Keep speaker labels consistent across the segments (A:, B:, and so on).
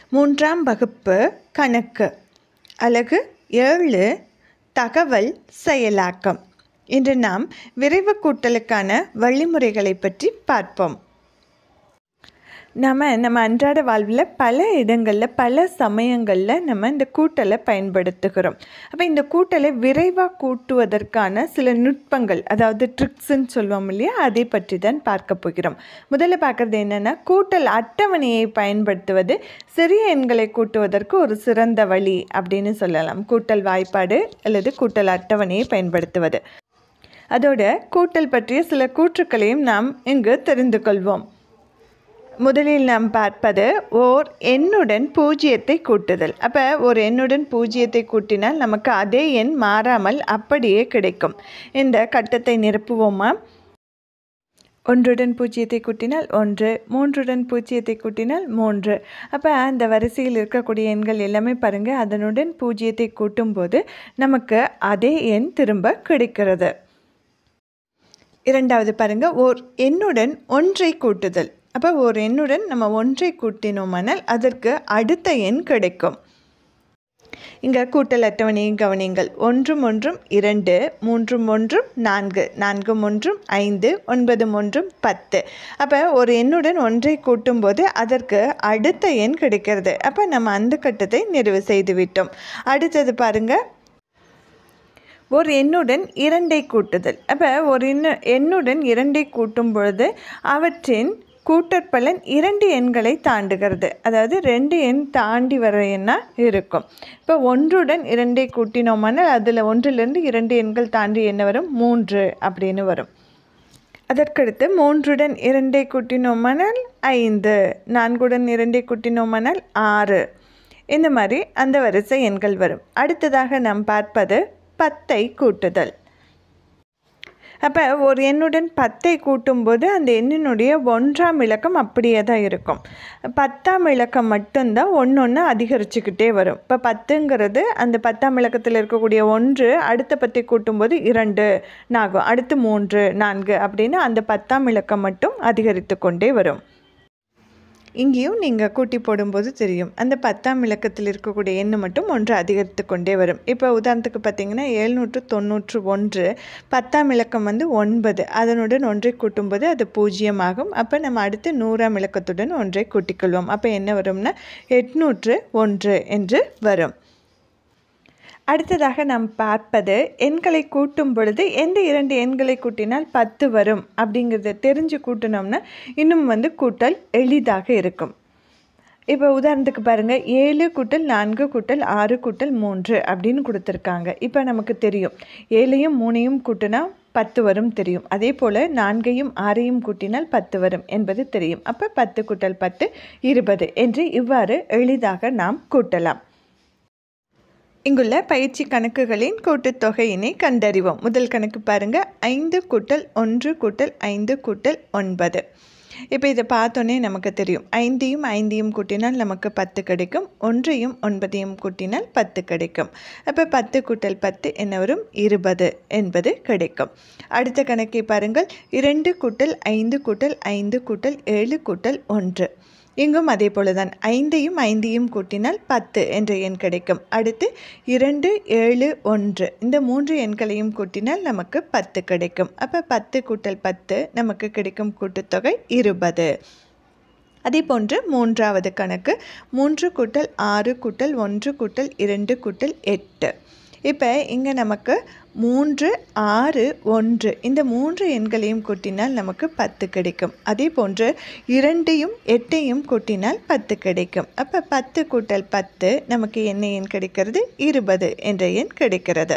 A: மூன்றாம் வகுப்பு கணக்கு அலகு ஏழு தகவல் செயலாக்கம் இன்று நாம் விரைவு கூட்டலுக்கான வழிமுறைகளை பற்றி பார்ப்போம் நம்ம நம்ம அன்றாட வாழ்வில் பல இடங்களில் பல சமயங்களில் நம்ம இந்த கூட்டலை பயன்படுத்துகிறோம் அப்போ இந்த கூட்டலை விரைவாக கூட்டுவதற்கான சில நுட்பங்கள் அதாவது ட்ரிக்ஸ்ன்னு சொல்லுவோம் இல்லையா அதை பற்றி தான் பார்க்க போகிறோம் முதல்ல பார்க்குறது என்னென்னா கூட்டல் அட்டவணையை பயன்படுத்துவது சிறிய எண்களை கூட்டுவதற்கு ஒரு சிறந்த வழி அப்படின்னு சொல்லலாம் கூட்டல் வாய்ப்பாடு அல்லது கூட்டல் அட்டவணையை பயன்படுத்துவது அதோட கூட்டல் பற்றிய சில கூற்றுக்களையும் நாம் இங்கு தெரிந்து கொள்வோம் முதலில் நாம் பார்ப்பது ஓர் எண்ணுடன் பூஜ்ஜியத்தை கூட்டுதல் அப்போ ஒரு எண்ணுடன் பூஜ்ஜியத்தை கூட்டினால் நமக்கு அதே எண் மாறாமல் அப்படியே கிடைக்கும் இந்த கட்டத்தை நிரப்புவோமா ஒன்றுடன் பூஜ்ஜியத்தை கூட்டினால் ஒன்று மூன்றுடன் பூஜ்ஜியத்தை கூட்டினால் மூன்று அப்போ அந்த வரிசையில் இருக்கக்கூடிய எண்கள் எல்லாமே பாருங்கள் அதனுடன் பூஜ்ஜியத்தை கூட்டும்போது நமக்கு அதே எண் திரும்ப கிடைக்கிறது இரண்டாவது பாருங்கள் ஓர் எண்ணுடன் ஒன்றை கூட்டுதல் அப்போ ஒரு எண்ணுடன் நம்ம ஒன்றை கூட்டினோமானால் அதற்கு அடுத்த எண் கிடைக்கும் இங்கே கூட்டல் அட்டவணையும் கவனியுங்கள் ஒன்றும் ஒன்றும் இரண்டு மூன்றும் ஒன்றும் நான்கு நான்கும் ஒன்றும் ஐந்து ஒன்பதும் ஒன்றும் பத்து அப்போ ஒரு எண்ணுடன் ஒன்றை கூட்டும்போது அதற்கு அடுத்த எண் கிடைக்கிறது அப்போ நம்ம அந்த கட்டத்தை நிறைவு செய்து விட்டோம் அடுத்தது பாருங்கள் ஒரு எண்ணுடன் இரண்டை கூட்டுதல் அப்போ ஒரு எண்ணு எண்ணுடன் இரண்டை கூட்டும் பொழுது அவற்றின் கூட்டற்பலன் இரண்டு எண்களை தாண்டுகிறது அதாவது ரெண்டு எண் தாண்டி வர எண்ணாக இருக்கும் இப்போ ஒன்றுடன் இரண்டை கூட்டினோமானால் அதில் ஒன்றிலிருந்து இரண்டு எண்கள் தாண்டி என்ன வரும் மூன்று அப்படின்னு வரும் அதற்கடுத்து மூன்றுடன் இரண்டை கூட்டினோமானால் ஐந்து நான்குடன் இரண்டை கூட்டினோமானால் ஆறு இந்த மாதிரி அந்த வரிசை எண்கள் வரும் அடுத்ததாக நாம் பார்ப்பது பத்தை கூட்டுதல் அப்போ ஒரு எண்ணுடன் பத்தை கூட்டும்போது அந்த எண்ணினுடைய ஒன்றாம் இலக்கம் அப்படியே தான் இருக்கும் பத்தாம் இலக்கம் மட்டும்தான் ஒன்று ஒன்று அதிகரிச்சுக்கிட்டே வரும் இப்போ பத்துங்கிறது அந்த பத்தாம் இலக்கத்தில் இருக்கக்கூடிய ஒன்று அடுத்த பத்தை கூட்டும்போது இரண்டு நாகும் அடுத்து மூன்று நான்கு அப்படின்னு அந்த பத்தாம் இலக்கம் மட்டும் அதிகரித்து கொண்டே வரும் இங்கேயும் நீங்கள் கூட்டி போடும்போது தெரியும் அந்த பத்தாம் இலக்கத்தில் இருக்கக்கூடிய எண்ணு மட்டும் ஒன்று அதிகரித்து கொண்டே வரும் இப்போ உதாரணத்துக்கு பார்த்தீங்கன்னா எழுநூற்று தொண்ணூற்று ஒன்று பத்தாம் இலக்கம் வந்து ஒன்பது அதனுடன் ஒன்றை கூட்டும்போது அது பூஜ்ஜியம் ஆகும் அப்போ நம்ம அடுத்து நூறாம் இலக்கத்துடன் ஒன்றை கூட்டிக்கொள்வோம் அப்போ என்ன வரும்னா எட்நூற்று ஒன்று என்று வரும் அடுத்ததாக நாம் பார்ப்பது எண்களை கூட்டும் பொழுது எந்த இரண்டு எண்களை கூட்டினால் பத்து வரும் அப்படிங்கிறத தெரிஞ்சு கூட்டினோம்னா இன்னும் வந்து கூட்டல் எளிதாக இருக்கும் இப்போ உதாரணத்துக்கு பாருங்கள் ஏழு கூட்டல் நான்கு கூட்டல் ஆறு கூட்டல் மூன்று அப்படின்னு கொடுத்துருக்காங்க இப்போ நமக்கு தெரியும் ஏழையும் மூணையும் கூட்டினா பத்து வரும் தெரியும் அதே போல் நான்கையும் ஆறையும் கூட்டினால் பத்து வரும் என்பது தெரியும் அப்போ பத்து கூட்டல் பத்து இருபது என்று இவ்வாறு எளிதாக நாம் கூட்டலாம் இங்குள்ள பயிற்சி கணக்குகளின் கூட்டுத்தொகையினை கண்டறிவோம் முதல் கணக்கு பாருங்கள் ஐந்து கூட்டல் ஒன்று கூட்டல் ஐந்து கூட்டல் ஒன்பது இப்போ இதை பார்த்தோன்னே நமக்கு தெரியும் ஐந்தையும் ஐந்தையும் கூட்டினால் நமக்கு பத்து கிடைக்கும் ஒன்றையும் ஒன்பதையும் கூட்டினால் பத்து கிடைக்கும் அப்போ பத்து கூட்டல் பத்து என்ன வரும் இருபது என்பது கிடைக்கும் அடுத்த கணக்கை பாருங்கள் இரண்டு கூட்டல் ஐந்து கூட்டல் ஐந்து கூட்டல் ஏழு கூட்டல் ஒன்று இங்கும் அதே போல தான் ஐந்தையும் ஐந்தையும் கூட்டினால் பத்து என்ற எண் கிடைக்கும் அடுத்து இரண்டு ஏழு ஒன்று இந்த மூன்று எண்களையும் கூட்டினால் நமக்கு பத்து கிடைக்கும் அப்போ பத்து கூட்டல் பத்து நமக்கு கிடைக்கும் கூட்டுத்தொகை இருபது அதே போன்று மூன்றாவது கணக்கு மூன்று கூட்டல் ஆறு கூட்டல் ஒன்று கூட்டல் இரண்டு கூட்டல் எட்டு இப்போ இங்கே நமக்கு மூன்று ஆறு ஒன்று இந்த மூன்று எண்களையும் கூட்டினால் நமக்கு பத்து கிடைக்கும் அதே போன்று இரண்டையும் எட்டையும் கூட்டினால் பத்து கிடைக்கும் அப்போ பத்து கூட்டல் பத்து நமக்கு என்ன எண் கிடைக்கிறது இருபது என்ற எண் கிடைக்கிறது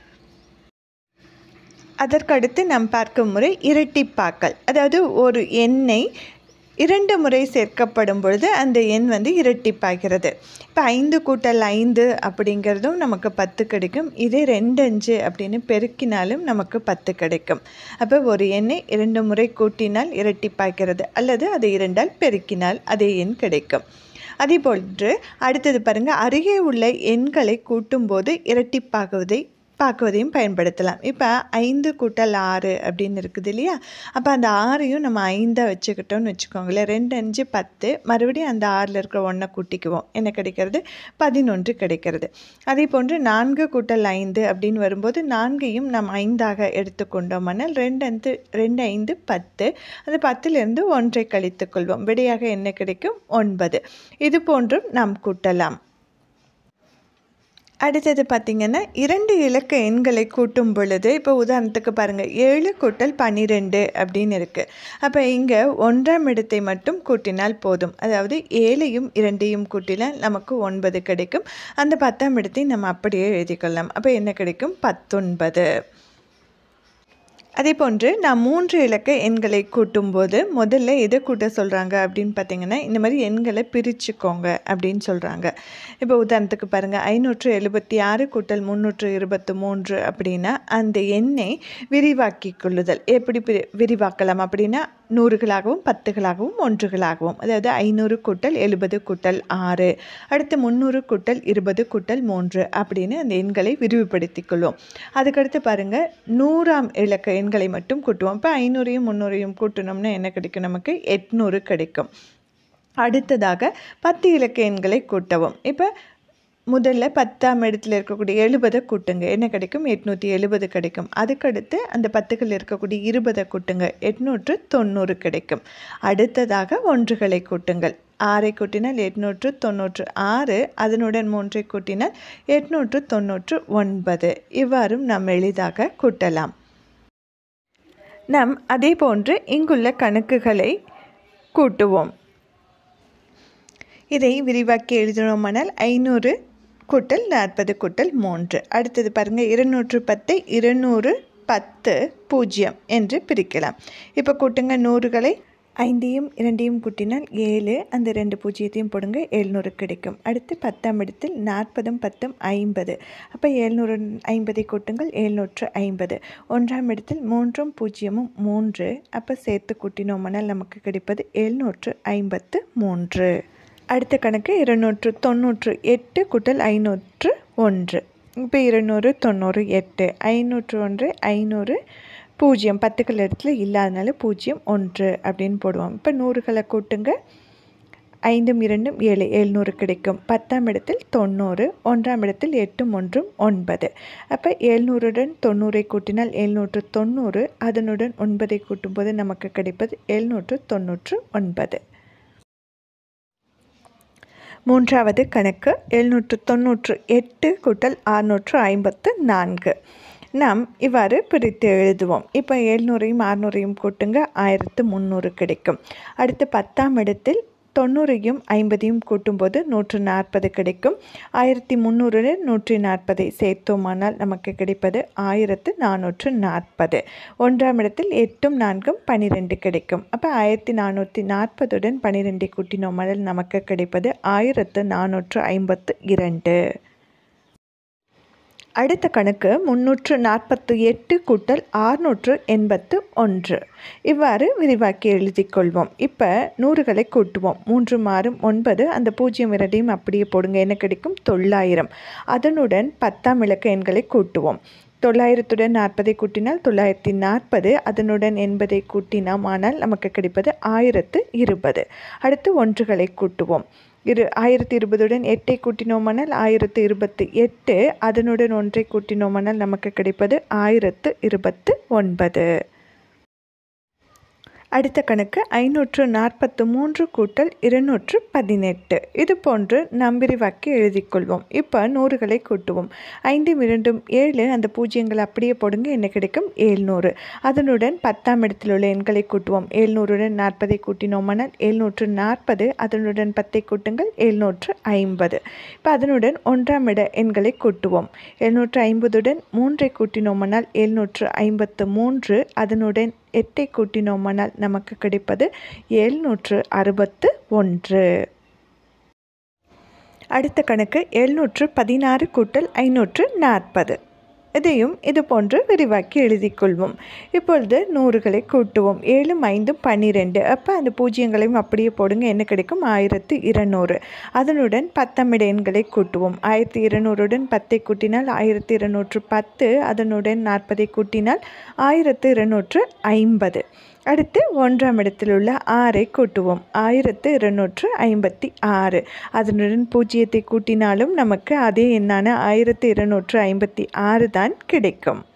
A: அதற்கடுத்து நாம் பார்க்கும் முறை இரட்டிப்பாக்கல் அதாவது ஒரு எண்ணை இரண்டு முறை சேர்க்கப்படும் பொழுது அந்த எண் வந்து இரட்டிப்பாகிறது இப்போ ஐந்து கூட்டல் ஐந்து அப்படிங்கிறதும் நமக்கு பத்து கிடைக்கும் இதே ரெண்டு அஞ்சு அப்படின்னு பெருக்கினாலும் நமக்கு பத்து கிடைக்கும் அப்போ ஒரு எண்ணை இரண்டு முறை கூட்டினால் இரட்டிப்பாகிறது அல்லது அதை இரண்டால் பெருக்கினால் அதே எண் கிடைக்கும் அதே போன்று அடுத்தது பாருங்கள் அருகே உள்ள எண்களை கூட்டும்போது இரட்டிப்பாகுவதை பாக்குவதையும் பயன்படுத்தலாம் இப்போ ஐந்து கூட்டல் ஆறு அப்படின்னு இருக்குது இல்லையா அப்போ அந்த ஆறையும் நம்ம ஐந்தாக வச்சுக்கிட்டோம்னு வச்சுக்கோங்களேன் ரெண்டு அஞ்சு பத்து மறுபடியும் அந்த ஆறில் இருக்கிற ஒன்றை கூட்டிக்குவோம் என்ன கிடைக்கிறது பதினொன்று கிடைக்கிறது அதே போன்று நான்கு கூட்டல் ஐந்து அப்படின்னு வரும்போது நான்கையும் நாம் ஐந்தாக எடுத்துக்கொண்டோமானால் ரெண்டு அஞ்சு ரெண்டு ஐந்து பத்து அந்த பத்திலிருந்து ஒன்றை கழித்துக்கொள்வோம் விடையாக என்ன கிடைக்கும் ஒன்பது இது போன்றும் நாம் கூட்டலாம் அடுத்தது பார்த்திங்கன்னா இரண்டு இலக்க எண்களை கூட்டும் பொழுது இப்போ உதாரணத்துக்கு பாருங்கள் ஏழு கூட்டல் பன்னிரெண்டு அப்படின்னு இருக்குது அப்போ இங்கே ஒன்றாம் இடத்தை மட்டும் கூட்டினால் போதும் அதாவது ஏழையும் இரண்டையும் கூட்டினால் நமக்கு ஒன்பது கிடைக்கும் அந்த பத்தாம் இடத்தை நம்ம அப்படியே எழுதிக்கொள்ளலாம் அப்போ என்ன கிடைக்கும் பத்தொன்பது அதே போன்று நான் மூன்று இலக்க எண்களை கூட்டும்போது முதல்ல எதை கூட்ட சொல்கிறாங்க அப்படின்னு பார்த்தீங்கன்னா இந்த மாதிரி எண்களை பிரிச்சுக்கோங்க அப்படின்னு சொல்கிறாங்க இப்போ உதாரணத்துக்கு பாருங்கள் ஐநூற்று எழுபத்தி ஆறு கூட்டல் முந்நூற்று இருபத்தி மூன்று அப்படின்னா அந்த எண்ணை விரிவாக்கி கொள்ளுதல் எப்படி பிரி விரிவாக்கலாம் அப்படின்னா நூறுகளாகவும் பத்துகளாகவும் ஒன்றுகளாகவும் அதாவது ஐநூறு கூட்டல் எழுபது கூட்டல் ஆறு அடுத்து முந்நூறு கூட்டல் இருபது கூட்டல் மூன்று அப்படின்னு அந்த எண்களை விரிவுபடுத்திக் கொள்வோம் அதுக்கடுத்து பாருங்கள் நூறாம் இலக்க எண்களை மட்டும் கூட்டுவோம் இப்போ ஐநூறையும் முந்நூறையும் கூட்டினோம்னா என்ன கிடைக்கும் நமக்கு எட்நூறு கிடைக்கும் அடுத்ததாக பத்து இலக்க எண்களை கூட்டவும் இப்போ முதல்ல பத்தாம் இடத்துல இருக்கக்கூடிய எழுபதை கூட்டுங்க என்ன கிடைக்கும் எட்நூற்றி எழுபது கிடைக்கும் அதுக்கடுத்து அந்த பத்துக்கள் இருக்கக்கூடிய இருபதை கூட்டுங்க எட்நூற்று தொண்ணூறு கிடைக்கும் அடுத்ததாக ஒன்றுகளை கூட்டுங்கள் ஆறை கூட்டினால் எட்நூற்று தொண்ணூற்று ஆறு அதனுடன் மூன்றை கூட்டினால் எட்நூற்று தொண்ணூற்று ஒன்பது இவ்வாறும் நாம் எளிதாக கூட்டலாம் நாம் அதே போன்று இங்குள்ள கணக்குகளை கூட்டுவோம் இதை விரிவாக்கி எழுதினோமானால் ஐநூறு கூட்டல் நாற்பது கூட்டல் மூன்று அடுத்தது பாருங்கள் இருநூற்று பத்தை இருநூறு பத்து பூஜ்ஜியம் என்று பிரிக்கலாம் இப்போ கூட்டுங்க நூறுகளை ஐந்தையும் இரண்டையும் கூட்டினால் ஏழு அந்த ரெண்டு பூஜ்ஜியத்தையும் போடுங்க எழுநூறு கிடைக்கும் அடுத்து பத்தாம் இடத்தில் நாற்பதும் பத்தும் ஐம்பது அப்போ எழுநூறு ஐம்பதை கூட்டுங்கள் எழுநூற்று ஐம்பது ஒன்றாம் இடத்தில் மூன்றும் பூஜ்ஜியமும் மூன்று அப்போ சேர்த்து கூட்டினோம்னால் நமக்கு கிடைப்பது எழுநூற்று ஐம்பத்து மூன்று அடுத்த கணக்கு இருநூற்று தொண்ணூற்று எட்டு கூட்டல் ஐநூற்று ஒன்று இப்போ இருநூறு தொண்ணூறு எட்டு ஐநூற்று ஒன்று ஐநூறு பூஜ்ஜியம் பத்துக்கள் இடத்துல இல்லாதனால பூஜ்ஜியம் ஒன்று அப்படின்னு போடுவோம் இப்போ நூறுகளை கூட்டுங்க ஐந்தும் இரண்டும் ஏழு எழுநூறு கிடைக்கும் பத்தாம் இடத்தில் தொண்ணூறு ஒன்றாம் இடத்தில் எட்டும் ஒன்றும் ஒன்பது அப்போ எழுநூறுடன் தொண்ணூறை கூட்டினால் எழுநூற்று தொண்ணூறு அதனுடன் ஒன்பதை கூட்டும்போது நமக்கு கிடைப்பது எழுநூற்று தொண்ணூற்று ஒன்பது மூன்றாவது கணக்கு எழுநூற்று தொண்ணூற்று எட்டு கூட்டல் அறுநூற்று ஐம்பத்து நான்கு நாம் இவ்வாறு பிரித்து எழுதுவோம் இப்போ எழுநூறையும் அறுநூறையும் கூட்டுங்க ஆயிரத்து முந்நூறு கிடைக்கும் அடுத்து பத்தாம் இடத்தில் தொண்ணூறையும் ஐம்பதையும் கூட்டும்போது நூற்று நாற்பது கிடைக்கும் ஆயிரத்தி முந்நூறுடன் நூற்றி நாற்பதை சேர்த்தோமானால் நமக்கு கிடைப்பது ஆயிரத்து நானூற்று நாற்பது ஒன்றாம் இடத்தில் எட்டும் நான்கும் பன்னிரெண்டு கிடைக்கும் அப்போ ஆயிரத்தி நானூற்றி நாற்பதுடன் பன்னிரெண்டை கூட்டினோமானால் நமக்கு கிடைப்பது ஆயிரத்து நானூற்று ஐம்பத்து இரண்டு அடுத்த கணக்கு முன்னூற்று நாற்பத்து எட்டு கூட்டல் ஆறுநூற்று எண்பத்து ஒன்று இவ்வாறு விரிவாக்கி எழுதிக் கொள்வோம் இப்போ நூறுகளை கூட்டுவோம் மூன்று மாறும் ஒன்பது அந்த பூஜ்ஜியம் இரண்டையும் அப்படியே போடுங்க என்ன கிடைக்கும் தொள்ளாயிரம் அதனுடன் பத்தாம் இலக்க எண்களை கூட்டுவோம் தொள்ளாயிரத்துடன் நாற்பதை கூட்டினால் தொள்ளாயிரத்தி நாற்பது அதனுடன் எண்பதை கூட்டினோம் ஆனால் நமக்கு கிடைப்பது ஆயிரத்து இருபது அடுத்து ஒன்றுகளை கூட்டுவோம் இரு ஆயிரத்தி இருபதுடன் எட்டை கூட்டினோமானால் ஆயிரத்து இருபத்து எட்டு அதனுடன் ஒன்றை கூட்டினோமானால் நமக்கு கிடைப்பது ஆயிரத்து இருபத்து ஒன்பது அடுத்த கணக்கு ஐநூற்று நாற்பத்து மூன்று கூட்டல் இருநூற்று பதினெட்டு இது போன்று நாம் விரிவாக்கி எழுதிக்கொள்வோம் இப்போ நூறுகளை கூட்டுவோம் ஐந்தும் இரண்டும் ஏழு அந்த பூஜ்ஜியங்கள் அப்படியே போடுங்க என்ன கிடைக்கும் ஏழ்நூறு அதனுடன் பத்தாம் இடத்தில் உள்ள எண்களை கூட்டுவோம் ஏழ்நூறுடன் நாற்பதை கூட்டினோமானால் எழுநூற்று நாற்பது அதனுடன் பத்தை கூட்டுங்கள் எழுநூற்று ஐம்பது இப்போ அதனுடன் ஒன்றாம் இட எண்களை கூட்டுவோம் எழுநூற்று ஐம்பதுடன் மூன்றை கூட்டினோமானால் எழுநூற்று ஐம்பத்து மூன்று அதனுடன் எட்டை கூட்டினோமானால் நமக்கு கிடைப்பது எழுநூற்று அறுபத்து ஒன்று அடுத்த கணக்கு எழுநூற்று பதினாறு கூட்டல் ஐநூற்று நாற்பது இதையும் இது போன்று விரிவாக்கி எழுதிக் கொள்வோம் இப்பொழுது நூறுகளை கூட்டுவோம் ஏழும் ஐந்தும் பன்னிரெண்டு அப்போ அந்த பூஜ்ஜியங்களையும் அப்படியே போடுங்க என்ன கிடைக்கும் ஆயிரத்து இருநூறு அதனுடன் பத்தமிட எண்களை கூட்டுவோம் ஆயிரத்தி இருநூறுடன் பத்தை கூட்டினால் ஆயிரத்தி இருநூற்று பத்து அதனுடன் நாற்பதை கூட்டினால் ஆயிரத்து இருநூற்று ஐம்பது அடுத்து ஒன்றாம் இடத்தில் உள்ள ஆறை கூட்டுவோம் ஆயிரத்து இருநூற்று ஐம்பத்தி ஆறு அதனுடன் பூஜ்ஜியத்தை கூட்டினாலும் நமக்கு அதே எண்ணான ஆயிரத்து இருநூற்று ஐம்பத்தி ஆறு தான் கிடைக்கும்